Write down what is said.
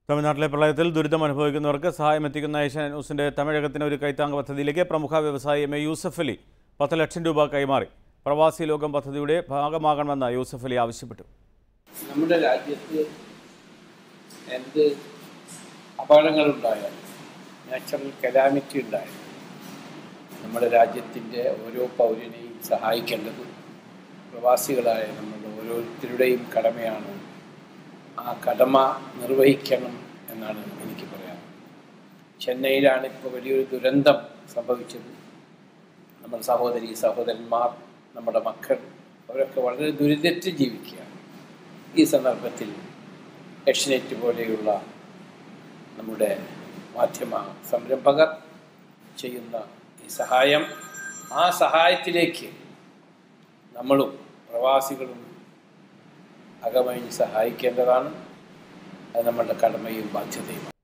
തമിഴ്നാട്ടിലെ പ്രളയത്തിൽ ദുരിതം അനുഭവിക്കുന്നവർക്ക് സഹായം എത്തിക്കുന്ന ഏഷ്യാൻ ന്യൂസിന്റെ തമിഴകത്തിന് ഒരു കൈത്താങ് പദ്ധതിയിലേക്ക് പ്രമുഖ വ്യവസായി എം എ യൂസഫ് അലി പത്ത് ലക്ഷം രൂപ കൈമാറി പ്രവാസി ലോകം പദ്ധതിയുടെ ഭാഗമാകണമെന്ന് യൂസഫ് അലി ആവശ്യപ്പെട്ടു നമ്മുടെ രാജ്യത്ത് എന്ത് അപകടങ്ങളുണ്ടായാലും നാച്ചുറൽ കലാമിറ്റി ഉണ്ടായാലും നമ്മുടെ രാജ്യത്തിൻ്റെ ഓരോ പൗരനെയും സഹായിക്കേണ്ടത് പ്രവാസികളായ നമ്മളുടെ ഓരോരുത്തരുടെയും കടമയാണ് ആ കടമ നിർവഹിക്കണം എന്നാണ് എനിക്ക് പറയാൻ ചെന്നൈയിലാണ് ഇപ്പോൾ വലിയൊരു ദുരന്തം സംഭവിച്ചത് നമ്മുടെ സഹോദരി സഹോദരന്മാർ നമ്മുടെ മക്കൾ അവരൊക്കെ വളരെ ദുരിതത്തിൽ ജീവിക്കുകയാണ് ഈ സന്ദർഭത്തിൽ ഏഷ്യനെറ്റ് പോലെയുള്ള നമ്മുടെ മാധ്യമ സംരംഭകർ ചെയ്യുന്ന ഈ സഹായം ആ സഹായത്തിലേക്ക് നമ്മളും പ്രവാസികളും അകമഴിഞ്ഞ് സഹായിക്കേണ്ടതാണ് അത് നമ്മളുടെ കടമയും ബാധ്യതയും